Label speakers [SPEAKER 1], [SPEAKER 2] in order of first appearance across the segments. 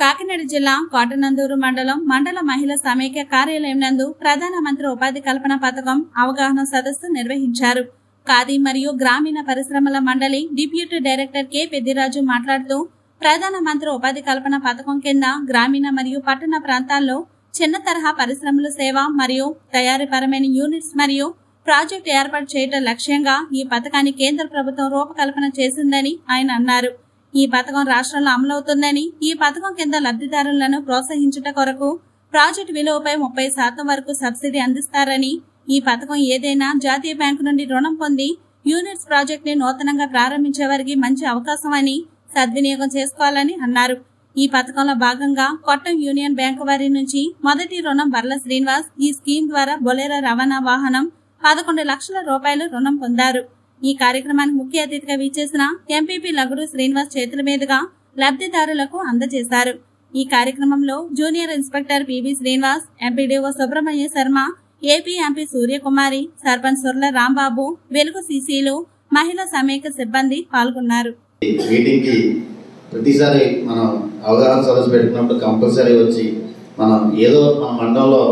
[SPEAKER 1] కాకినాడ జిల్లా కోటనందూరు మండలం మండల మహిళా సమైక్య కార్యాలయం నందు ప్రధానమంత్రి ఉపాధి కల్పన పథకం అవగాహన సదస్సు నిర్వహించారు ఖాదీ మరియు గ్రామీణ పరిశ్రమల మండలి డిప్యూటీ డైరెక్టర్ కె పెద్దిరాజు మాట్లాడుతూ ప్రధానమంత్రి ఉపాధి కల్పన పథకం కింద గ్రామీణ మరియు పట్టణ ప్రాంతాల్లో చిన్న తరహా పరిశ్రమల సేవ మరియు తయారీపరమైన యూనిట్స్ మరియు ప్రాజెక్టు ఏర్పాటు చేయడం లక్ష్యంగా ఈ పథకాన్ని కేంద్ర ప్రభుత్వం రూపకల్పన చేసిందని ఆయన అన్నారు ఈ పథకం రాష్ట్రంలో అమలవుతుందని ఈ పథకం కింద లబ్ధిదారులను ప్రోత్సహించుట కొరకు ప్రాజెక్టు విలువపై ముప్పై శాతం వరకు సబ్సిడీ అందిస్తారని ఈ పథకం ఏదైనా జాతీయ బ్యాంకు నుండి రుణం పొంది యూనిట్స్ ప్రాజెక్ట్ ని నూతనంగా ప్రారంభించే వారికి మంచి అవకాశం అని సద్వినియోగం చేసుకోవాలని అన్నారు ఈ పథకంలో భాగంగా కొట్టం యూనియన్ బ్యాంకు వారి నుంచి మొదటి రుణం బర్ల శ్రీనివాస్ ఈ స్కీమ్ ద్వారా బొలేరో రవాణా వాహనం పదకొండు లక్షల రూపాయలు రుణం పొందారు ఈ కార్యక్రమానికి ముఖ్య అతిథిగా విచ్చేసిన ఎంపీపీ లగుడు శ్రీనివాస్ చేతుల మీదుగా లబ్ధిదారులకు అందజేశారు ఈ కార్యక్రమంలో junior inspector P V Srinivas MPDO Subrahmanya Sharma AP MP Suryakumari sarpanch Surla Rambabu Velugu సీసీలు మహిళా సమైక్య సిబ్బంది పాల్గొన్నారు
[SPEAKER 2] మీటింగ్కి ప్రతిసారి మనం అవగాహన సదస్సు పెట్టుకున్నప్పుడు కంపల్సరీ వచ్చి మనం ఏదో మన మండలంలో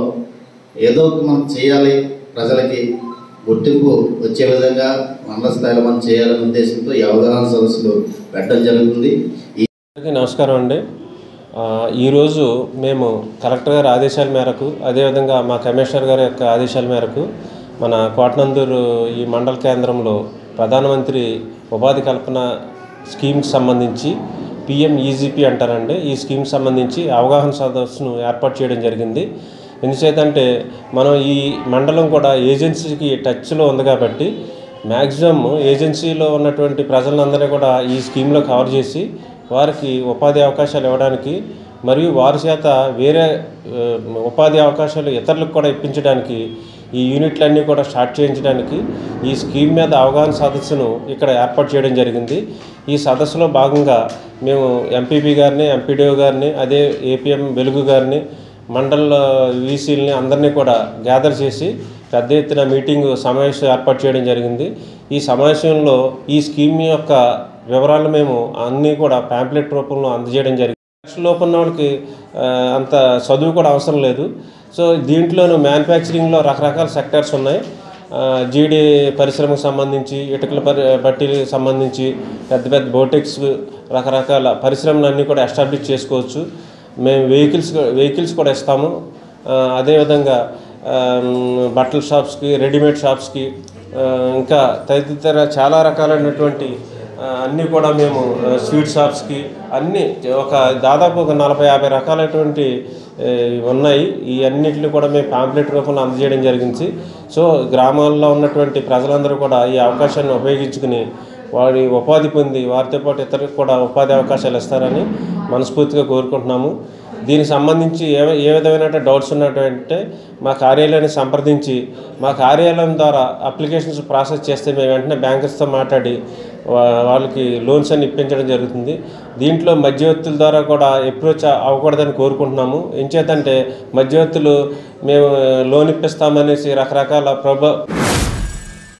[SPEAKER 2] ఏదో ఒకటి మనం చేయాలి ప్రజలకి గుర్తింపు వచ్చే విధంగా మండల స్థాయిలో మనం చేయాలనే ఉద్దేశంతో ఈ అవగాహన సదస్సులు పెట్టడం జరుగుతుంది ఈ
[SPEAKER 3] అందరికీ నమస్కారం అండి ఆ, ఈరోజు మేము కలెక్టర్ గారి ఆదేశాల మేరకు అదేవిధంగా మా కమిషనర్ గారి యొక్క ఆదేశాల మేరకు మన కోటనందూరు ఈ మండల కేంద్రంలో ప్రధానమంత్రి ఉపాధి కల్పన స్కీమ్కి సంబంధించి పిఎం ఈజీపీ అంటారండి ఈ స్కీమ్కి సంబంధించి అవగాహన సదస్సును ఏర్పాటు చేయడం జరిగింది ఎందుచేతంటే మనం ఈ మండలం కూడా ఏజెన్సీకి టచ్లో ఉంది కాబట్టి మ్యాక్సిమం ఏజెన్సీలో ఉన్నటువంటి ప్రజలందరినీ కూడా ఈ స్కీమ్లో కవర్ చేసి వారికి ఉపాధి అవకాశాలు ఇవ్వడానికి మరియు వారి చేత వేరే ఆ, ఉపాధి అవకాశాలు ఇతరులకు కూడా ఇప్పించడానికి ఈ యూనిట్లన్నీ కూడా స్టార్ట్ చేయించడానికి ఈ స్కీమ్ మీద అవగాహన సదస్సును ఇక్కడ ఏర్పాటు చేయడం జరిగింది ఈ సదస్సులో భాగంగా మేము ఎంపీపీ గారిని ఎంపీడీఓ గారిని అదే ఏపీఎం వెలుగు గారిని మండల వీసీలని అందరినీ కూడా గ్యాదర్ చేసి పెద్ద ఎత్తున మీటింగ్ సమావేశం ఏర్పాటు చేయడం జరిగింది ఈ సమావేశంలో ఈ స్కీమ్ యొక్క వివరాలు మేము అన్నీ కూడా ప్యాంప్లెట్ రూపంలో అందజేయడం జరిగింది లోపు ఉన్న వాళ్ళకి ఆ, అంత చదువు కూడా అవసరం లేదు సో దీంట్లోనూ మ్యానుఫ్యాక్చరింగ్లో రకరకాల సెక్టర్స్ ఉన్నాయి ఆ, జీడి పరిశ్రమకు సంబంధించి ఇటుకల పరి బట్టీలకు సంబంధించి పెద్ద పెద్ద బోటెక్స్ రకరకాల పరిశ్రమలన్నీ కూడా ఎస్టాబ్లిష్ చేసుకోవచ్చు మేము వెహికల్స్ వెహికల్స్ కూడా ఇస్తాము ఆ, అదేవిధంగా ఆ, బట్టల షాప్స్కి రెడీమేడ్ షాప్స్కి ఆ, ఇంకా తదితర చాలా రకాలైనటువంటి ఆ, అన్నీ కూడా మేము ఆ, స్వీట్ షాప్స్కి అన్నీ ఒక దాదాపు ఒక నలభై యాభై రకాలైనటువంటి ఏ, ఉన్నాయి ఈ అన్నిటిని కూడా మేము పాంప్లెట్ రూపంలో అందజేయడం జరిగింది సో గ్రామాల్లో ఉన్నటువంటి ప్రజలందరూ కూడా ఈ అవకాశాన్ని ఉపయోగించుకుని వారి ఉపాధి పొంది వారితో పాటు ఇతరులకు కూడా ఉపాధి అవకాశాలు ఇస్తారని మనస్ఫూర్తిగా కోరుకుంటున్నాము దీనికి సంబంధించి ఏ ఏ విధమైన డౌట్స్ ఉన్నటువంటి మా కార్యాలయాన్ని సంప్రదించి మా కార్యాలయం ద్వారా అప్లికేషన్స్ ప్రాసెస్ చేస్తే మేము వెంటనే బ్యాంకర్స్తో మాట్లాడి వా- వాళ్ళకి లోన్స్ అని ఇప్పించడం జరుగుతుంది దీంట్లో మధ్యవర్తుల ద్వారా కూడా అప్రోచ్ అవ్వకూడదని కోరుకుంటున్నాము ఎంచేతంటే మధ్యవర్తులు మేము లోన్ ఇప్పిస్తామనేసి రకరకాల ప్రభ